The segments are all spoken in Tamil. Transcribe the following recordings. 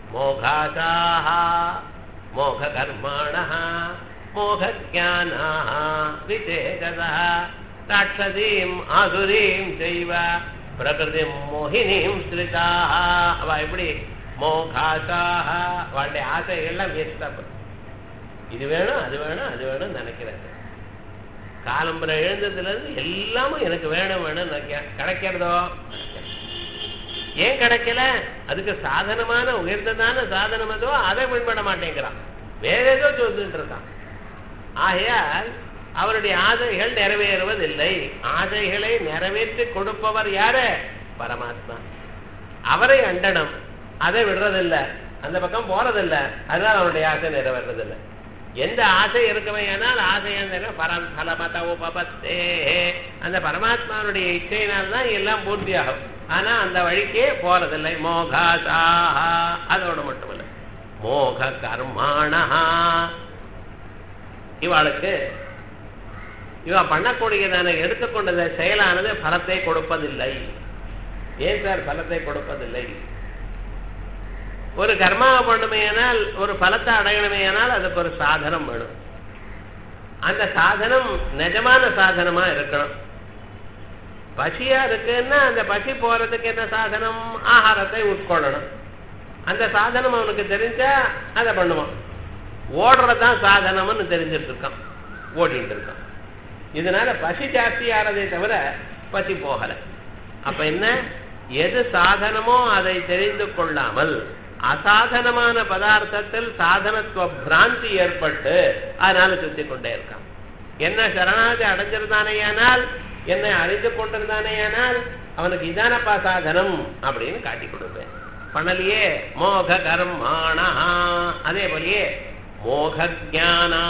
மோகாசாக மோக கர்மாணः மோகஜானாः விசேஷதः ராட்சசீம் ஆசுரீம் செய்வ பிரகிருதிம் மோகினியும் ஸ்ரிதாக அவ எப்படி மோகாசாக அவளுடைய ஆசைகள்லாம் வேஸ்டாக இது வேணும் அது வேணும் அது வேணும் நினைக்கிறது காலம்பரை எழுந்ததுல இருந்து எல்லாமும் எனக்கு வேணும் வேணும் நினைக்க கிடைக்கிறதோ ஏன் கிடைக்கல அதுக்கு சாதனமான உயர்ந்ததான சாதனம் ஏதோ அதை பின்பட மாட்டேங்கிறான் வேற ஏதோ சொல்லிட்டு இருக்கான் ஆகையால் அவருடைய ஆசைகள் நிறைவேறுவதில்லை ஆசைகளை நிறைவேற்றி கொடுப்பவர் யாரு பரமாத்மா அவரை அண்டனம் அதை விடுறதில்லை அந்த பக்கம் போறதில்ல அதனால அவருடைய ஆசை நிறைவேறதில்லை எந்த ஆசை இருக்கவையானால் ஆசை அந்த பரம் பலமத உபபத்தே அந்த பரமாத்மாவுடைய இச்சையினால் தான் எல்லாம் பூர்த்தியாகும் ஆனா அந்த வழிக்கே போறதில்லை மோகாசா அதோட மட்டுமல்ல மோக கர்மாணா இவாளுக்கு இவ பண்ணக்கூடியதான எடுத்துக்கொண்டத செயலானது பலத்தை கொடுப்பதில்லை ஏன் சார் பலத்தை கொடுப்பதில்லை ஒரு கர்மாவை பண்ணுமையானால் ஒரு பலத்தை அடையணுமையானால் அதுக்கு ஒரு சாதனம் வேணும் அந்த சாதனம் நிஜமான சாதனமா இருக்கணும் பசியா இருக்குன்னா அந்த பசி போறதுக்கு என்ன சாதனம் ஆகாரத்தை உட்கொள்ளணும் அந்த சாதனம் அவனுக்கு தெரிஞ்சா அதை பண்ணுவான் ஓடுறதுதான் சாதனம்னு தெரிஞ்சிட்டு இருக்கான் ஓடிட்டு இருக்கான் இதனால பசி ஜாஸ்தி ஆறதே தவிர பசி போகல அப்ப என்ன எது சாதனமோ அதை தெரிந்து கொள்ளாமல் அசாதனமான பதார்த்தத்தில் சாதனத்துவ பிராந்தி ஏற்பட்டு அதனால சுத்தி கொண்டே இருக்கான் என்ன சரணாதி அடைஞ்சிருந்தானேயானால் என்னை அறிந்து கொண்டிருந்தானேயானால் அவனுக்கு இதானப்பா சாதனம் அப்படின்னு காட்டி கொடுப்பேன் பண்ணலையே மோக கர்மாணா அதே போலயே மோக ஜானா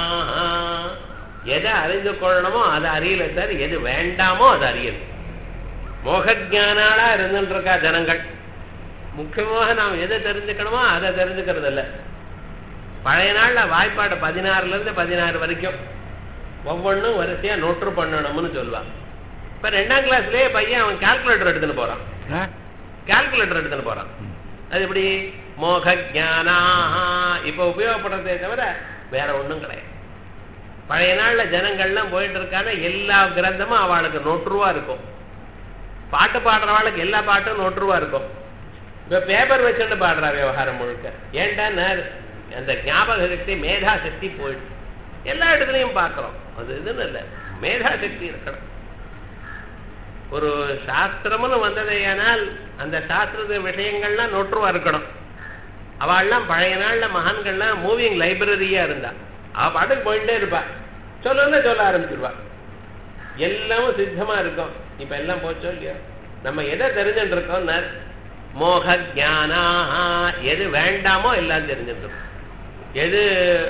எதை அறிந்து கொள்ளணுமோ அதை அறியல சார் எது வேண்டாமோ அதை அறியணும் மோக ஜானாலா இருந்துட்டு இருக்கா ஜனங்கள் முக்கியமாக நாம் எதை தெரிஞ்சுக்கணுமோ அதை தெரிஞ்சுக்கிறது இல்லை பழைய நாள்ல வாய்ப்பாடு பதினாறுல இருந்து பதினாறு வரைக்கும் ஒவ்வொன்றும் வரிசையா நோட்டு பண்ணணும்னு சொல்லுவான் இப்ப ரெண்டாம் கிளாஸ்லயே பையன் அவன் கால்குலேட்டர் எடுத்துன்னு போறான் கால்குலேட்டர் எடுத்துன்னு போறான் அது எப்படி மோக ஜானா இப்ப உபயோகப்படுறதே தவிர வேற ஒண்ணும் கிடையாது பழைய நாள்ல ஜனங்கள்லாம் போயிட்டு இருக்கான எல்லா கிரந்தமும் அவளுக்கு நொற்றுவா இருக்கும் பாட்டு பாடுறவாளுக்கு எல்லா பாட்டும் நொற்றுவா இருக்கும் இப்ப பேப்பர் வச்சுட்டு பாடுறா விவகாரம் முழுக்க ஏன்டா அந்த ஞாபக சக்தி மேதா சக்தி போயிடுச்சு எல்லா இடத்துலையும் பார்க்கிறோம் அது இதுன்னு இல்லை மேதா சக்தி இருக்கணும் ஒரு சாஸ்திரம்னு வந்ததையானால் அந்த சாஸ்திரத்து விஷயங்கள்லாம் நொற்றுவா இருக்கணும் அவள்லாம் பழைய நாள்ல மகான்கள்லாம் மூவிங் லைப்ரரியா இருந்தா அவ பாட்டுக்கு போயிட்டே இருப்பா சொல்லுன்னு சொல்ல ஆரம்பிச்சிருவா எல்லாமும் சித்தமா இருக்கும் இப்ப எல்லாம் போச்சோ இல்லையோ நம்ம எதை தெரிஞ்சுட்டு இருக்கோம் மோக ஜானா எது வேண்டாமோ எல்லாம் தெரிஞ்சுட்டு இருக்கோம் எது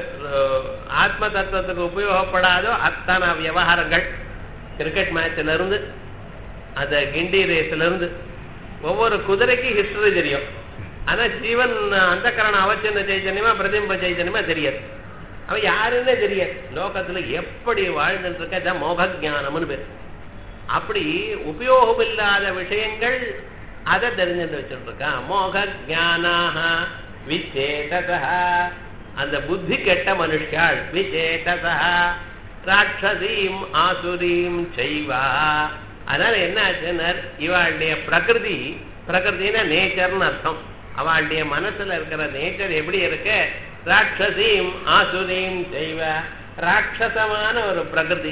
ஆத்ம தத்துவத்துக்கு உபயோகப்படாதோ அத்தனை விவகாரங்கள் கிரிக்கெட் மேட்ச்ல இருந்து அந்த கிண்டி ரேஸ்ல இருந்து ஒவ்வொரு குதிரைக்கு ஹிஸ்டரி தெரியும் ஆனா ஜீவன் அந்த கரண அவச்சன சைத்தன்யமா பிரதிம்ப சைத்தன்யமா தெரியாது அவன் யாருன்னே தெரியாது லோகத்துல எப்படி வாழ்ந்துட்டு இருக்க மோக ஜானம்னு பேர் அப்படி உபயோகம் இல்லாத விஷயங்கள் அதை தெரிஞ்சுட்டு வச்சுட்டு இருக்கான் மோக ஜானாக விச்சேதசா அந்த புத்தி கெட்ட மனுஷாள் விச்சேதசா ராட்சசீம் ஆசுரீம் செய்வா அதனால என்ன ஆச்சுன்னா இவாளுடைய பிரகிருதி பிரகிருதினா நேச்சர்னு அர்த்தம் அவளுடைய மனசுல இருக்கிற நேச்சர் எப்படி இருக்கு ராட்சசீம் ஆசுரீம் செய்வ ராட்சசமான ஒரு பிரகிருதி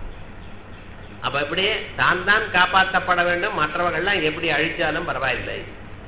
அப்ப எப்படி தான் தான் காப்பாற்றப்பட வேண்டும் மற்றவர்கள்லாம் எப்படி அழிச்சாலும் பரவாயில்லை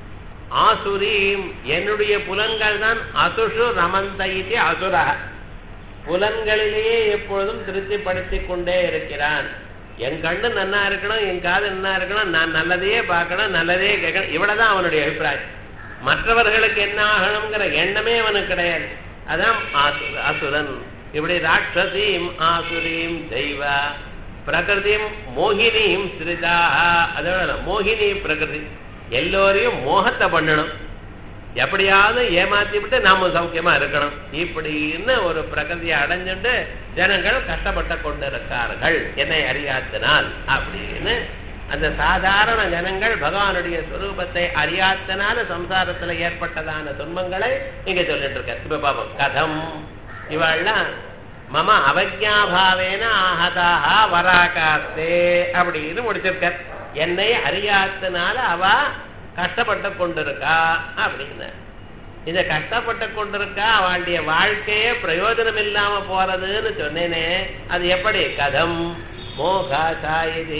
ஆசுரீம் என்னுடைய புலன்கள் தான் அசுஷு ரமந்த இது அசுரா புலன்களிலேயே எப்பொழுதும் திருப்திப்படுத்தி கொண்டே இருக்கிறான் என் கண்ணு நன்னா இருக்கணும் என் காது நன்னா இருக்கணும் நான் நல்லதையே பார்க்கணும் நல்லதே கேட்கணும் இவ்வளவுதான் அவனுடைய அபிப்பிராயம் மற்றவர்களுக்கு என்ன ஆகணுங்கிற எண்ணமே அவனுக்கு கிடையாது அதான் அசுரன் இப்படி ராட்சசீம் ஆசுரீம் தெய்வ பிரகிருதியும் மோகினியும் ஸ்ரிதா அதோட மோகினி பிரகிருதி எல்லோரையும் மோகத்தை பண்ணணும் எப்படியாவது ஏமாத்தி விட்டு நாம சௌக்கியமா இருக்கணும் இப்படின்னு ஒரு பிரகதியை அடைஞ்சுட்டு ஜனங்கள் கஷ்டப்பட்டு கொண்டு இருக்கார்கள் என்னை அறியாத்தினால் அப்படின்னு அந்த சாதாரண ஜனங்கள் பகவானுடைய ஸ்வரூபத்தை அறியாதனால சம்சாரத்துல ஏற்பட்டதான துன்பங்களை இங்க சொல்லிட்டு இருக்க இப்ப பாப்போம் கதம் இவாள்லாம் மம அவஜாபாவேன ஆஹதாக வராகாஸ்தே அப்படின்னு முடிச்சிருக்க என்னை அறியாதனால அவ கஷ்டப்பட்டு கொண்டிருக்கா அப்படின்னு இத கஷ்டப்பட்டு கொண்டிருக்கா அவளுடைய வாழ்க்கையே பிரயோஜனம் இல்லாம போறதுன்னு சொன்னேனே அது எப்படி கதம் மோகாசா இது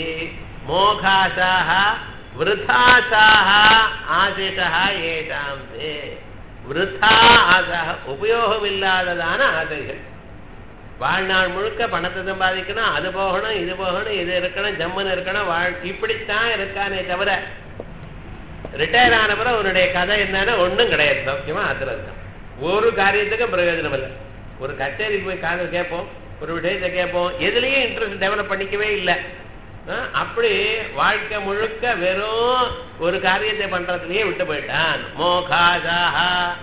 மோகாசாக விருத்தாசாக ஆசிஷா ஏஷாம் தே விருத்தா ஆசாக உபயோகம் இல்லாததான ஆசைகள் வாழ்நாள் முழுக்க பணத்தை சம்பாதிக்கணும் அது போகணும் இது போகணும் இது இருக்கணும் ஜம்முன்னு இருக்கணும் வாழ் இப்படித்தான் இருக்கானே தவிர ரிட்டையர் ஆன பிறகு உன்னுடைய கதை என்னன்னு ஒண்ணும் கிடையாது சௌக்கியமா அதுல இருக்கான் ஒரு காரியத்துக்கும் பிரயோஜனம் இல்லை ஒரு கச்சேரிக்கு போய் காது கேட்போம் ஒரு விஷயத்தை கேட்போம் எதுலயும் இன்ட்ரெஸ்ட் டெவலப் பண்ணிக்கவே இல்லை ஆஹ் அப்படி வாழ்க்கை முழுக்க வெறும் ஒரு காரியத்தை பண்றதுலயே விட்டு போயிட்டான் மோகாசாக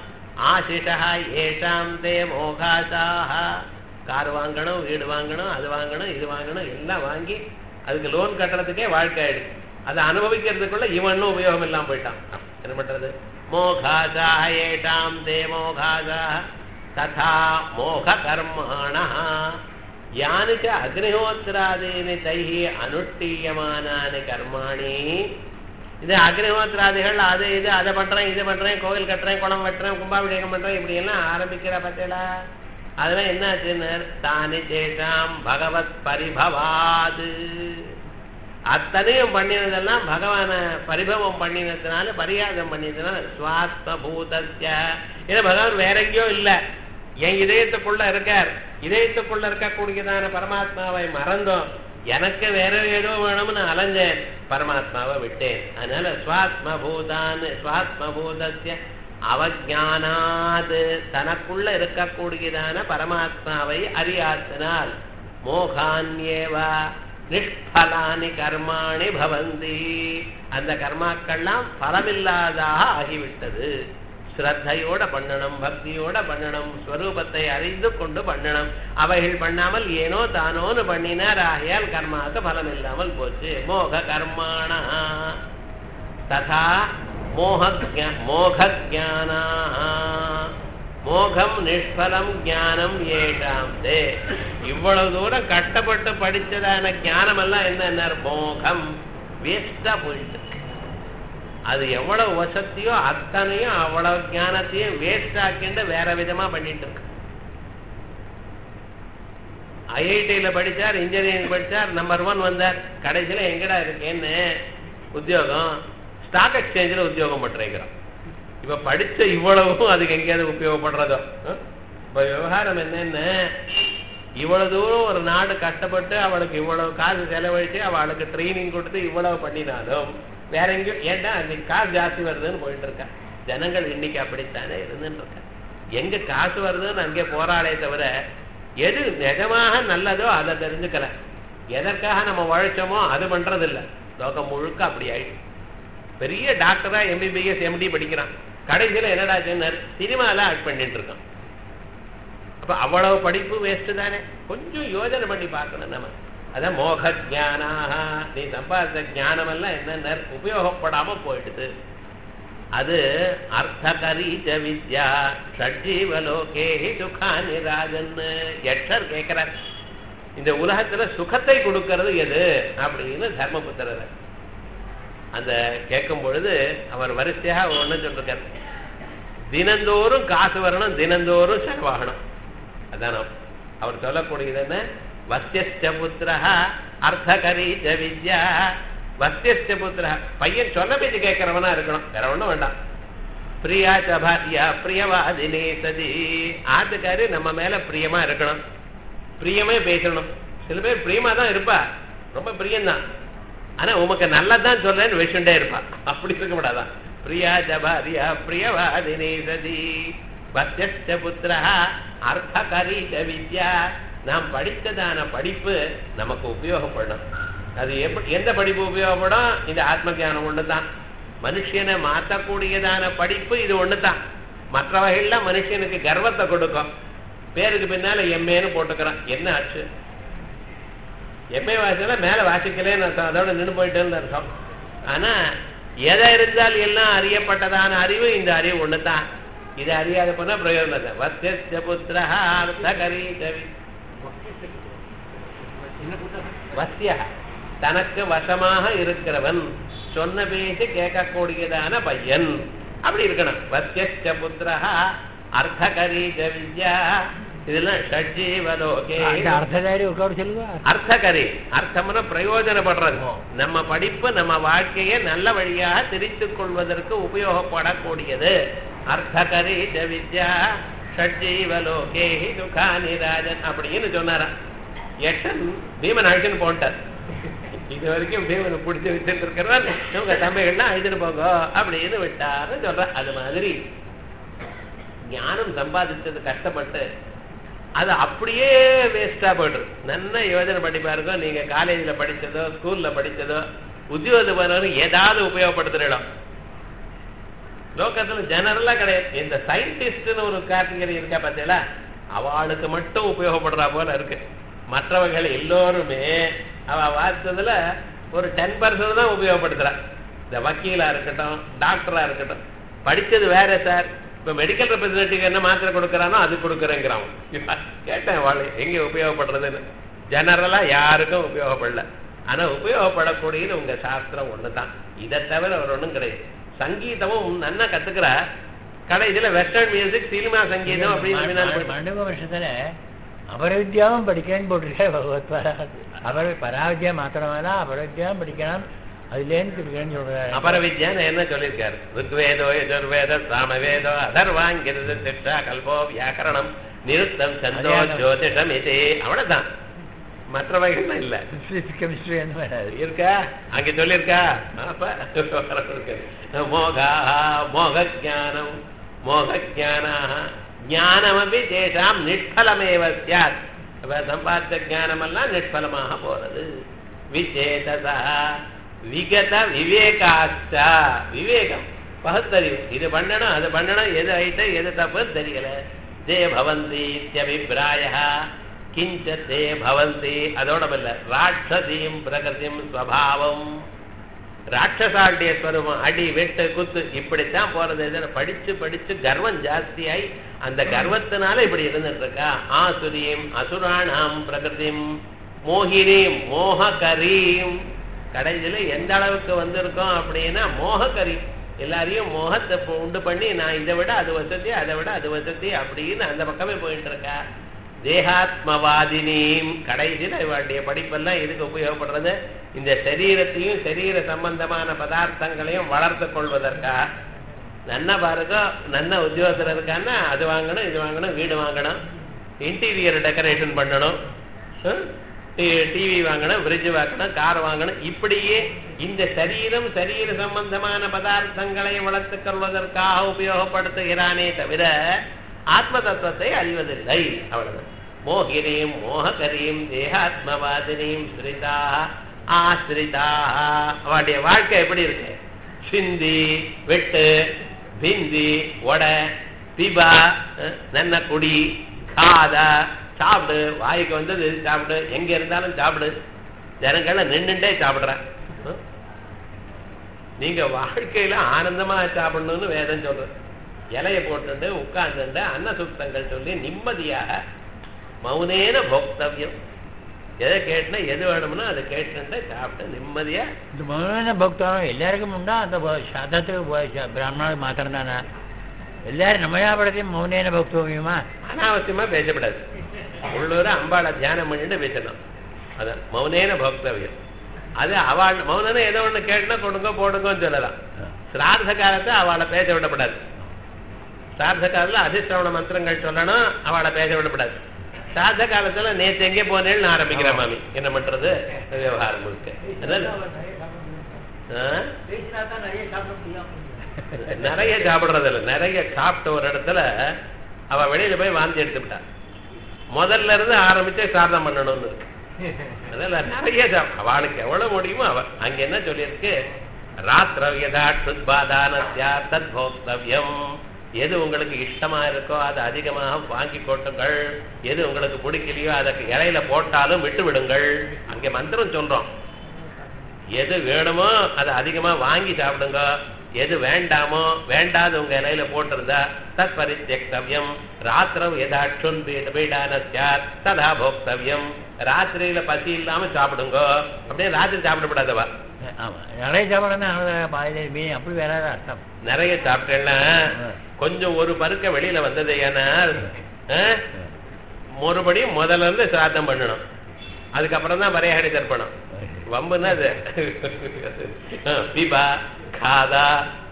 ஆசிஷா ஏஷாம் தே மோகாசாக கார் வாங்கணும் வீடு வாங்கணும் அது வாங்கணும் இது வாங்கணும் எல்லாம் வாங்கி அதுக்கு லோன் கட்டுறதுக்கே வாழ்க்கை ஆயிடுச்சு அதை அனுபவிக்கிறதுக்குள்ள இவனும் உபயோகம் இல்லாம போயிட்டான் என்ன பண்றது மோகாசா ஏஷாம் தே மோகாசா ததா மோக கர்மாணா யானுக்கு அக்னிஹோத்திராதீனி தைஹி அனுஷ்டீயமானானி கர்மாணி இது அக்னிஹோத்திராதிகள் அது இது அதை பண்றேன் இது பண்றேன் கோவில் கட்டுறேன் குளம் வெட்டுறேன் கும்பாபிஷேகம் பண்றேன் இப்படி எல்லாம் ஆரம்பிக்கிற பத்தியலா அதெல்லாம் என்ன ஆச்சுன்னு தானி சேஷாம் பகவத் பரிபவாது அத்தனையும் பண்ணினதெல்லாம் பகவான பரிபவம் பண்ணினதுனால பரியாதம் பண்ணினதுனால சுவாத்ம பூதஸ்ய ஏன்னா பகவான் வேற எங்கேயோ இல்லை என் இதயத்துக்குள்ள இருக்கார் இதயத்துக்குள்ள இருக்கக்கூடியதான பரமாத்மாவை மறந்தோம் எனக்கு வேற ஏதோ வேணும்னு அலைஞ்சேன் பரமாத்மாவை விட்டேன் அதனால சுவாத்ம பூதான் சுவாத்ம பூதஸ்ய அவஜானாது தனக்குள்ள இருக்கக்கூடியதான பரமாத்மாவை அறியாத்தினால் மோகான்யேவா நிஷ்பலானி கர்மாணி பவந்தி அந்த கர்மாக்கள்லாம் பலமில்லாதாக ஆகிவிட்டது ஸ்ரத்தையோட பண்ணணும் பக்தியோட பண்ணணும் ஸ்வரூபத்தை அறிந்து கொண்டு பண்ணணும் அவைகள் பண்ணாமல் ஏனோ தானோன்னு பண்ணினார் ஆகையால் கர்மாவுக்கு பலம் இல்லாமல் போச்சு மோக கர்மாண ததா மோக மோக ஜானா மோகம் நிஷ்பலம் ஞானம் ஏஷாம் தே இவ்வளவு தூரம் கஷ்டப்பட்டு படிச்சதான ஞானம் எல்லாம் என்ன மோகம் வேஸ்டா போயிட்டு அது எவ்வளவு வசதியோ அத்தனையும் அவ்வளவு ஞானத்தையும் வேஸ்ட் ஆக்கிண்டு வேற விதமா பண்ணிட்டு இருக்கு ஐஐடியில படிச்சார் இன்ஜினியரிங் படிச்சார் நம்பர் ஒன் வந்தார் கடைசியில எங்கடா இருக்கேன்னு உத்தியோகம் ஸ்டாக் எக்ஸ்சேஞ்சில் உத்தியோகம் பண்றேங்கிறோம் இப்ப படிச்ச இவ்வளவும் அதுக்கு எங்கேயாவது உபயோகப்படுறதோ இப்ப விவகாரம் என்னன்னு இவ்வளவு தூரம் ஒரு நாடு கஷ்டப்பட்டு அவளுக்கு இவ்வளவு காசு செலவழிச்சு அவளுக்கு ட்ரைனிங் கொடுத்து இவ்வளவு பண்ணினாலும் வேற எங்கேயும் ஏன்டா அன்னைக்கு காசு ஜாஸ்தி வருதுன்னு போயிட்டு இருக்கா ஜனங்கள் இன்னைக்கு அப்படித்தானே இருந்துட்டு இருக்கா எங்க காசு வருதுன்னு அங்கே போராடே தவிர எது நிஜமாக நல்லதோ அதை தெரிஞ்சுக்கல எதற்காக நம்ம உழைச்சோமோ அது பண்றது இல்ல லோகம் முழுக்க அப்படி ஆயிடுச்சு பெரிய டாக்டரா எம்பிபிஎஸ் எம்டி படிக்கிறான் கடைசியில என்னடா சொன்னார் சினிமால ஆக்ட் பண்ணிட்டு இருக்கான் அப்ப அவ்வளவு படிப்பு வேஸ்ட் தானே கொஞ்சம் யோஜனை பண்ணி பார்க்கணும் நம்ம அதான் மோக ஜானாக நீ சம்பாதித்த ஞானம் எல்லாம் என்னென்ன உபயோகப்படாம போயிடுது அது அர்த்தகரீச்ச வித்யா ஷட்ஜீவலோகே சுகானி ராஜன் யட்சர் கேட்கிறார் இந்த உலகத்துல சுகத்தை கொடுக்கிறது எது அப்படின்னு தர்மபுத்திரர் அந்த கேட்கும் பொழுது அவர் வரிசையாக ஒண்ணு சொல்லிருக்கார் தினந்தோறும் காசு வரணும் தினந்தோறும் செலவாகணும் அதான் அவர் சொல்லக்கூடியது என்ன வசியஸ்ட புத்திர அர்த்தகரீச்ச வித்யா வசியஸ்ட புத்திர பையன் சொல்ல பேச்சு கேட்கிறவனா இருக்கணும் வேற ஒண்ணும் வேண்டாம் பிரியா சபாரியா பிரியவாதினே சதி ஆத்துக்காரு நம்ம மேல பிரியமா இருக்கணும் பிரியமே பேசணும் சில பேர் பிரியமா தான் இருப்பா ரொம்ப பிரியம்தான் ஆனா உமக்கு நல்லதான் சொல்றேன்னு வச்சுட்டே இருப்பா அப்படி இருக்க கூடாதான் பிரியா ஜபாரியா பிரியவாதினே சதி வசியஸ்ட புத்திர அர்த்தகரீச்ச வித்யா நாம் படித்ததான படிப்பு நமக்கு உபயோகப்படும் அது எப்படி எந்த படிப்பு உபயோகப்படும் இந்த ஆத்ம ஜானம் ஒண்ணுதான் மனுஷனை மாற்றக்கூடியதான படிப்பு இது ஒண்ணுதான் மற்ற வகையில மனுஷனுக்கு கர்வத்தை கொடுக்கும் பேருக்கு பின்னால எம்ஏன்னு போட்டுக்கிறான் என்ன ஆச்சு எம்ஏ வாசிக்கல மேல வாசிக்கலேன்னு அர்த்தம் அதோட நின்று போயிட்டேன்னு அர்த்தம் ஆனா எதை இருந்தால் எல்லாம் அறியப்பட்டதான அறிவு இந்த அறிவு ஒண்ணுதான் இது அறியாத போனா பிரயோஜனம் இல்லை வத்திய புத்திரா அர்த்தகரி ஜவி வத்தியா தனக்கு வசமாக இருக்கிறவன் சொன்ன பேச்சு கேட்கக்கூடியதான பையன் அப்படி இருக்கணும் வத்திய புத்திரா அர்த்தகரி வித்யா இதெல்லாம் ஷட்ஜீவலோகே இந்த அர்த்ததாரி உட்கார சொல்லுவா அர்த்தகரி அர்த்தம்னா பிரயோஜனப்படுறது நம்ம படிப்பு நம்ம வாழ்க்கையை நல்ல வழியாக திரித்துக் கொள்வதற்கு உபயோகப்படக்கூடியது அர்த்தகரி வித்யா ஷட்ஜீவலோகே சுகானி ராஜன் அப்படின்னு சொன்னாராம் எட்டன் பீமன் அழிச்சுன்னு போட்டார் இது வரைக்கும் பீமனை பிடிச்சி வச்சுட்டு இருக்கிறவன் உங்க தம்பிகள்லாம் அழிச்சுட்டு போங்க அப்படின்னு விட்டாருன்னு சொல்றேன் அது மாதிரி ஞானம் சம்பாதிச்சது கஷ்டப்பட்டு அது அப்படியே வேஸ்டா போயிடுது நல்ல யோஜனை பண்ணி பாருங்க நீங்க காலேஜ்ல படிச்சதோ ஸ்கூல்ல படிச்சதோ உத்தியோக போனவரும் ஏதாவது உபயோகப்படுத்துற இடம் லோகத்துல ஜெனரலா கிடையாது இந்த சயின்டிஸ்ட்னு ஒரு கேட்டகரி இருக்கா பார்த்தீங்களா அவளுக்கு மட்டும் உபயோகப்படுறா போல இருக்கு மற்றவர்கள் எல்லோருமே அவ வாசிச்சதுல ஒரு டென் பர்சன்ட் தான் உபயோகப்படுத்துறா இந்த வக்கீலா இருக்கட்டும் டாக்டரா இருக்கட்டும் படிச்சது வேற சார் இப்ப மெடிக்கல் ரெப்ரஸன்டேட்டிவ் என்ன மாத்திரை கொடுக்கறானோ அது கொடுக்குறேங்கிறான் கேட்டேன் வாழ் எங்க உபயோகப்படுறதுன்னு ஜெனரலா யாருக்கும் உபயோகப்படல ஆனா உபயோகப்படக்கூடியது உங்க சாஸ்திரம் ஒண்ணுதான் இதை தவிர அவர் ஒண்ணும் கிடையாது சங்கீதமும் நன்னா கத்துக்கிற கடைசியில வெஸ்டர்ன் மியூசிக் சினிமா சங்கீதம் அப்படின்னு மண்டப வருஷத்துல அபரவித்யாவும் படிக்கணும்னு போட்டிருக்காரு பகவத்பாரா அபர பராவித்யா மாத்திரமல்ல அபரவித்யாவும் படிக்கணும் அதுலேருந்து படிக்கணும்னு சொல்றாரு அபரவித்யான்னு என்ன சொல்லியிருக்காரு ருக்வேதோ யஜுர்வேத சாமவேதோ அதர்வாங்கிருத சிக்ஷா கல்போ வியாக்கரணம் நிருத்தம் சந்தோ ஜோதிஷம் இது அவ்வளவுதான் மற்றவைகள்லாம் இல்ல பிசிக்ஸ் கெமிஸ்ட்ரி அந்த மாதிரி இருக்கா அங்க சொல்லியிருக்கா அப்ப இருக்கு. மோகா மோக ஜானம் மோக ஜானா ஞானமபி தேசாம் நிஷ்பலமேவ சியாத் அப்ப சம்பாதித்த ஞானமெல்லாம் நிஷ்பலமாக போறது விசேததா விகத விவேகாச்சா விவேகம் பகுத்தறிவு இது பண்ணணும் அது பண்ணணும் எது ஐட்ட எது தப்புன்னு தெரியல தே பவந்தி இத்தியபிப்பிராய கிஞ்ச தே பவந்தி அதோட இல்ல ராட்சசீம் பிரகதிம் ஸ்வபாவம் ராட்சசாண்டிய ஸ்வரூபம் அடி வெட்டு குத்து இப்படித்தான் போறது இதுல படிச்சு படிச்சு கர்வம் ஜாஸ்தியாய் அந்த கர்வத்தினால இப்படி இருந்துட்டு இருக்கா ஆசுரீம் அசுராணாம் பிரகிருதிம் மோகினீம் மோககரீம் கடைசியில எந்த அளவுக்கு வந்திருக்கோம் அப்படின்னா மோககரி எல்லாரையும் மோகத்தை பு- உண்டு பண்ணி நான் இதை விட அது வசதி அதை விட அது வசதி அப்படின்னு அந்த பக்கமே போயிட்டு இருக்கா தேகாத்மவாதினியும் கடைசியில் இவருடைய படிப்பெல்லாம் எதுக்கு உபயோகப்படுறது இந்த சரீரத்தையும் சரீர சம்பந்தமான பதார்த்தங்களையும் வளர்த்து கொள்வதற்கா நன்ன பாருங்க நல்ல உத்தியோகத்தில் இருக்கான்னா அது வாங்கணும் இது வாங்கணும் வீடு வாங்கணும் இன்டீரியர் டெக்கரேஷன் பண்ணணும் டிவி வாங்கணும் ஃப்ரிட்ஜ் வாங்கணும் கார் வாங்கணும் இப்படியே இந்த சரீரம் சரீர சம்பந்தமான பதார்த்தங்களை வளர்த்துக் கொள்வதற்காக உபயோகப்படுத்துகிறானே தவிர ஆத்ம தத்துவத்தை அறிவதில்லை அவ்வளவுதான் மோகினீம் மோககரீம் தேகாத்மவாதினியும் ஸ்ரிதா ஆஸ்ரிதா அவளுடைய வாழ்க்கை எப்படி இருக்கு சிந்தி வெட்டு பிந்தி ஒடை பிபா அஹ், நன்ன குடி காதா சாப்பிடு வாய்க்கு வந்தது சாப்பிடு எங்க இருந்தாலும் சாப்பிடு ஜனங்களை நின்னுட்டே சாப்பிடுறேன் அஹ். நீங்க வாழ்க்கையில ஆனந்தமா சாப்பிடணும்னு வேதம் சொல்றது இலைய போட்டுட்டு உட்கார்ந்துட்டு அன்ன சுத்தங்கள் சொல்லி நிம்மதியாக மௌனேன போக்தவியம் எதை கேட்டுனா எது வேணும்னோ அதை கேட்டுட்டு சாப்பிட்டு நிம்மதியா இந்த மௌன பக்தம் எல்லாருக்கும் உண்டா அந்த ப- சதத்துக்கு ப- ச- பிராமணனுக்கு மாத்திரம் தானே எல்லாரும் நம்மயாபடத்தையும் மௌனேன பக்தவியமா அனாவசியமா பேசக்கூடாது உள்ளூர அம்பாளை தியானம் பண்ணிட்டு பேசணும் அதான் மௌனேன போக்தவியம் அது அவள் மௌனன்னு ஏதோ ஒண்ணு கேட்டுனா கொடுங்க போடுங்கன்னு சொல்லலாம் சிரார்த்த காலத்தை அவளை பேச விடப்படாது சிரார்த்த காலத்துல அதிசிரவண மந்திரங்கள் சொல்லணும் அவளை பேச விடப்படாது சாத்த காலத்துல நேத்து எங்கே போனேன்னு ஆரம்பிக்கிற மாமி என்ன பண்றது விவகாரம் முழுக்க அதனால, ஆ? நிறைய சாப்பிடுறது இல்ல நிறைய சாப்பிட்ட ஒரு இடத்துல அவ வெளியில போய் வாந்தி எடுத்துவிட்டா முதல்ல இருந்து ஆரம்பிச்சு சாதம் பண்ணணும்னு இருக்கு அதனால நிறைய சாப்~ அவளுக்கு எவ்வளவு முடியுமோ அவ அங்க என்ன சொல்லியிருக்கு ராத்திரவியதா க்ஷுத்பாதானஸ்யா தத் போக்தவ்யம் எது உங்களுக்கு இஷ்டமா இருக்கோ அதை அதிகமாக வாங்கி கொட்டுங்கள் எது உங்களுக்கு பிடிக்கலையோ அதை இலையில போட்டாலும் விட்டு விடுங்கள் அங்கே மந்திரம் சொல்றோம் எது வேணுமோ அதை அதிகமா வாங்கி சாப்பிடுங்க எது வேண்டாமோ வேண்டாத உங்க இலையில போட்டிருந்தா தத் பரித்தியக்தவ்யம் ராத்திரம் எதாட்சுன் பீடான சார் ததா போக்தவ்யம் ராத்திரியில பசி இல்லாம சாப்பிடுங்க அப்படியே ராத்திரி சாப்பிடக்கூடாதவா ஆமா நிறைய சாப்பிடணும் பாதி மீன் அப்படி வேற ஏதாவது அர்த்தம் நிறைய சாப்பிட்டேன்னா கொஞ்சம் ஒரு பருக்க வெளியில வந்தது ஏன்னா மறுபடியும் முதல்ல இருந்து சிராத்தம் பண்ணணும் அதுக்கப்புறம் தான் வரையாடி தர்ப்பணம் வம்புன்னா அது பிபா காதா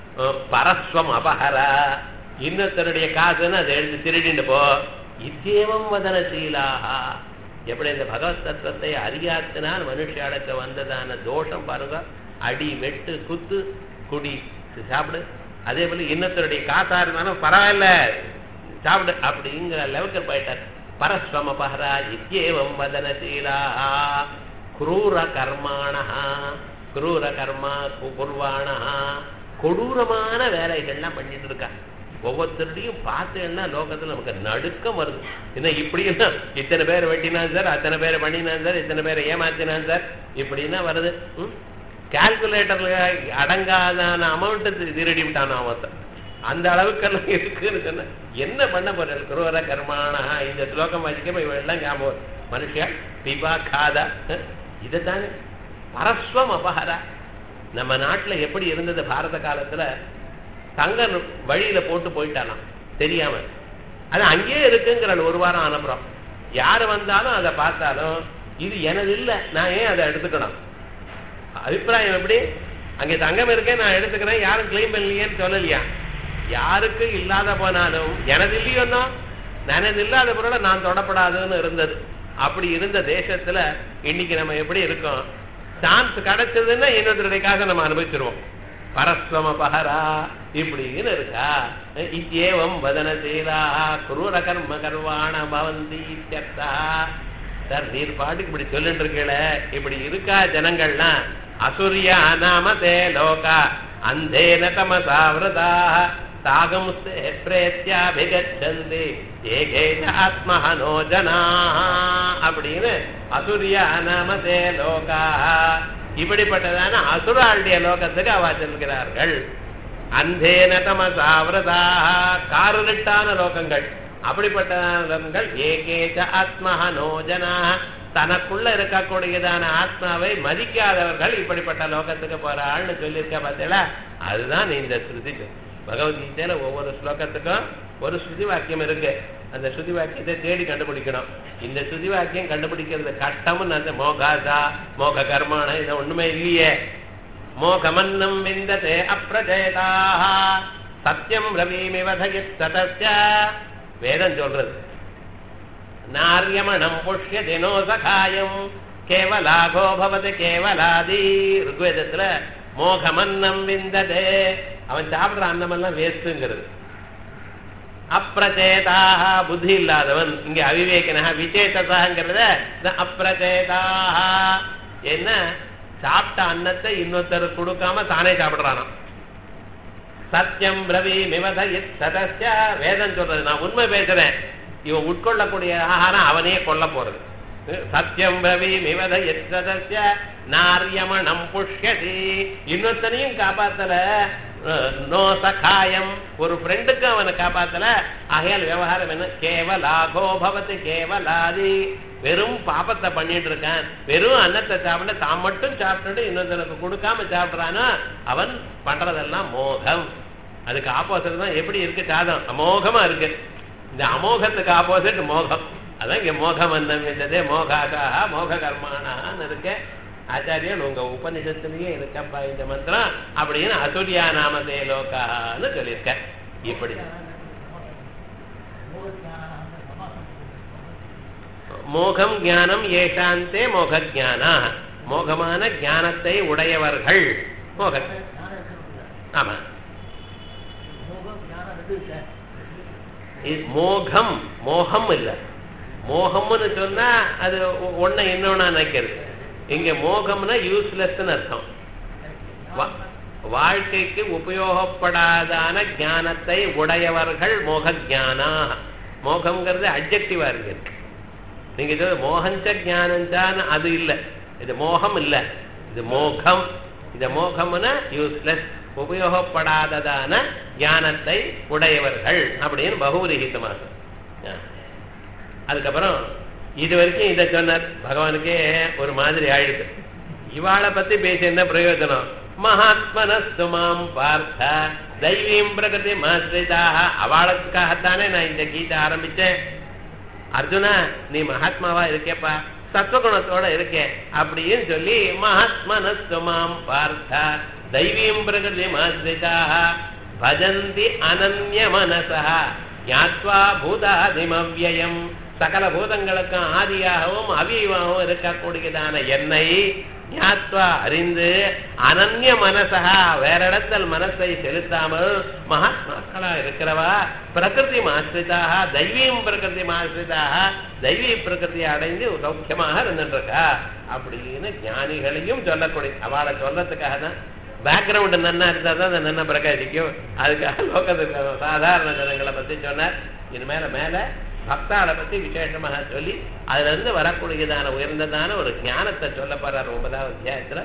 பரஸ்வம் அபஹரா இன்னொருத்தருடைய காசுன்னு அதை எடுத்து திருடிட்டு போ இத்தேவம் வதனசீலாக எப்படி இந்த பகவத் தத்துவத்தை அறியாத்தினால் மனுஷாளுக்கு வந்ததான தோஷம் பாருங்க அடி வெட்டு குத்து குடி சாப்பிடு அதே போல இன்னொருத்தருடைய காசா இருந்தாலும் பரவாயில்ல சாப்பிடு அப்படிங்கிற லெவலுக்கு போயிட்டார் பரஸ்வம பஹரா இத்தியேவம் வதனசீலா குரூர கர்மாணா குரூர கர்மா குர்வாணா கொடூரமான வேலைகள்லாம் பண்ணிட்டு இருக்கா ஒவ்வொருத்தருடையும் பார்த்தேன்னா லோகத்துல நமக்கு நடுக்கம் வருது என்ன இப்படி இத்தனை பேர் வெட்டினான் சார் அத்தனை பேர் பண்ணினான் சார் இத்தனை பேரை ஏமாத்தினான் சார் இப்படின்னா வருது கால்குலேட்டர்ல அடங்காதான அமௌண்ட் திருடி விட்டான் அவன் அந்த அளவுக்கெல்லாம் இருக்குன்னு சொன்ன என்ன பண்ண போற குருவர கர்மானா இந்த ஸ்லோகம் வச்சுக்க இவெல்லாம் ஞாபகம் மனுஷா பிபா காதா இதுதானே பரஸ்வம் அபஹரா நம்ம நாட்டுல எப்படி இருந்தது பாரத காலத்துல தங்க வழியில போட்டு போயிட்டாலாம் தெரியாம அது அங்கேயே இருக்குங்கிற ஒரு வாரம் அனுப்புறோம் யாரு வந்தாலும் அதை பார்த்தாலும் இது எனது இல்லை நான் ஏன் அதை எடுத்துக்கணும் அபிப்பிராயம் எப்படி அங்கே தங்கம் இருக்கேன் நான் எடுத்துக்கிறேன் யாரும் கிளைம் பண்ணலையேன்னு சொல்லலையா யாருக்கு இல்லாத போனாலும் எனது இல்லையோன்னா எனது இல்லாத பொருளை நான் தொடப்படாதுன்னு இருந்தது அப்படி இருந்த தேசத்துல இன்னைக்கு நம்ம எப்படி இருக்கோம் சான்ஸ் கிடைச்சதுன்னா இன்னொருத்தருடைய காசை நம்ம அனுபவிச்சிருவோம் பரஸ்வம பஹரா இப்படின்னு இருக்கா இத்தியேவம் வதனசீலா குரூர கர்ம கர்வாண பவந்தி இத்தியர்த்தா சார் நீர் பாட்டுக்கு இப்படி சொல்லிட்டு இருக்கல இப்படி இருக்கா ஜனங்கள்லாம் அசுரியா நாம தே லோகா அந்தேன தமசாவிரதா தாகம் பிரேத்தியாபிகச்சந்தி ஏகேன ஆத்மஹனோ ஜனா அப்படின்னு அசுரியா நாம தே லோகா இப்படிப்பட்டதான அசுராளுடைய லோகத்துக்கு அவா செல்கிறார்கள் அந்தேன தமசாவிரதாக காரலிட்டான லோகங்கள் அப்படிப்பட்ட லோகங்கள் ஏகேச்ச ஆத்மஹனோ ஜனா தனக்குள்ள இருக்கக்கூடியதான ஆத்மாவை மதிக்காதவர்கள் இப்படிப்பட்ட லோகத்துக்கு போறாள்னு சொல்லியிருக்க பார்த்தீங்களா அதுதான் இந்த ஸ்ருதி பகவத்கீதையில ஒவ்வொரு ஸ்லோகத்துக்கும் ஒரு ஸ்ருதி வாக்கியம் இருக்கு அந்த ஸ்ருதி வாக்கியத்தை தேடி கண்டுபிடிக்கணும் இந்த ஸ்ருதி வாக்கியம் கண்டுபிடிக்கிறது கட்டம்னு அந்த மோகாசா மோக கர்மான இது ஒண்ணுமே இல்லையே மோகமன்னம் விந்ததே அப்பிரஜேதாக சத்தியம் ரவீமிவதயித் சதஸ்ய வேதம் சொல்றது நாரியமணம் புஷ்ய தினோ சகாயம் கேவலாகோ பவதி கேவலாதி ருக்வேதத்துல மோகமன்னம் விந்ததே அவன் சாப்பிடுற அன்னமெல்லாம் வேஸ்ட்டுங்கிறது அப்பிரச்சேதாக புத்தி இல்லாதவன் இங்க அவிவேகனா விசேஷதாங்கிறத அப்பிரச்சேதாக என்ன சாப்பிட்ட அன்னத்தை இன்னொருத்தர் கொடுக்காம தானே சாப்பிடுறானாம் சத்தியம் ரவி மிவத சதஸ்ய வேதம் சொல்றது நான் உண்மை பேசுறேன் இவன் உட்கொள்ளக்கூடிய ஆகாரம் அவனையே கொல்ல போறது சத்தியம் ரவி மிவத சதஸ்ய நாரியமணம் புஷ்யதி இன்னொருத்தனையும் காப்பாத்தல நோ சகாயம் ஒரு ஃப்ரெண்டுக்கு அவனை காப்பாத்தல ஆகையால் விவகாரம் என்ன கேவலாகோ பவத்து கேவலாதி வெறும் பாப்பத்தை பண்ணிட்டு இருக்கான் வெறும் அன்னத்தை சாப்பிட தான் மட்டும் சாப்பிட்டுட்டு இன்னொருத்தனுக்கு கொடுக்காம சாப்பிடுறானா அவன் பண்றதெல்லாம் மோகம் அதுக்கு ஆப்போசிட் தான் எப்படி இருக்கு சாதம் அமோகமா இருக்கு இந்த அமோகத்துக்கு ஆப்போசிட் மோகம் அதான் இங்க மோகம் அன்னம் இருந்ததே மோகாகாக மோக கர்மானான்னு இருக்கு ஆச்சாரியன் உங்க உபநிஷத்துலயே இருக்கப்பா இந்த மந்திரம் அப்படின்னு அசுரியா நாமதே லோகான்னு சொல்லியிருக்க இப்படி மோகம் ஞானம் ஏஷாந்தே மோக ஜானா மோகமான ஞானத்தை உடையவர்கள் மோக ஆமா மோகம் மோகம் இல்ல மோகம்னு சொன்னா அது ஒன்ன இன்னொன்னா நினைக்கிறது இங்க மோகம்னா யூஸ்லெஸ் அர்த்தம் வாழ்க்கைக்கு உபயோகப்படாதான ஞானத்தை உடையவர்கள் மோக ஞானா மோகம்ங்கிறது அப்ஜெக்டிவா இருக்கு நீங்க இது மோகஞ்ச ஞானஞ்சான்னு அது இல்லை இது மோகம் இல்லை இது மோகம் இந்த மோகம்னா யூஸ்லெஸ் உபயோகப்படாததான ஞானத்தை உடையவர்கள் அப்படின்னு பகுவிரகிதமாக அதுக்கப்புறம் இது வரைக்கும் இதை சொன்னார் பகவானுக்கே ஒரு மாதிரி ஆயிடுது இவாளை பத்தி பேசி என்ன பிரயோஜனம் மகாத்மனஸ்து மாம் பார்த்த தெய்வீம் பிரகதி மாஸ்ரிதாக அவளுக்காகத்தானே நான் இந்த கீதை ஆரம்பிச்சேன் அர்ஜுனா நீ மகாத்மாவா இருக்கேப்பா சத்வகுணத்தோட இருக்கே அப்படின்னு சொல்லி மகாத்மனஸ்து மாம் பார்த்த தெய்வீம் பிரகதி மாஸ்ரிதாக பஜந்தி அனன்ய மனசா ஞாத்வா பூதாதிமவ்யயம் சகல பூதங்களுக்கும் ஆதியாகவும் அவியமாகவும் இருக்கக்கூடியதான என்னை ஞாத்வா அறிந்து அனன்ய மனசா வேற இடத்தில் மனசை செலுத்தாமல் மகாத்மாக்களா இருக்கிறவா பிரகிருதி மாஸ்ரிதாக தெய்வீம் பிரகிருதி மாஸ்ரிதாக தெய்வீ பிரகிருதியை அடைந்து சௌக்கியமாக இருந்துருக்கா அப்படின்னு ஞானிகளையும் சொல்லக்கூடிய அவளை சொல்றதுக்காக தான் பேக்ரவுண்டு நன்னா இருந்தா தான் அந்த நன்னா பிரகாசிக்கும் அதுக்காக லோகத்துக்கு சாதாரண ஜனங்களை பத்தி சொன்னார் இனிமேல மேல பக்தாளை பத்தி விசேஷமாக சொல்லி அதுல இருந்து வரக்கூடியதான உயர்ந்ததான ஒரு ஞானத்தை சொல்ல போறார் ஒன்பதாவது அத்தியாயத்துல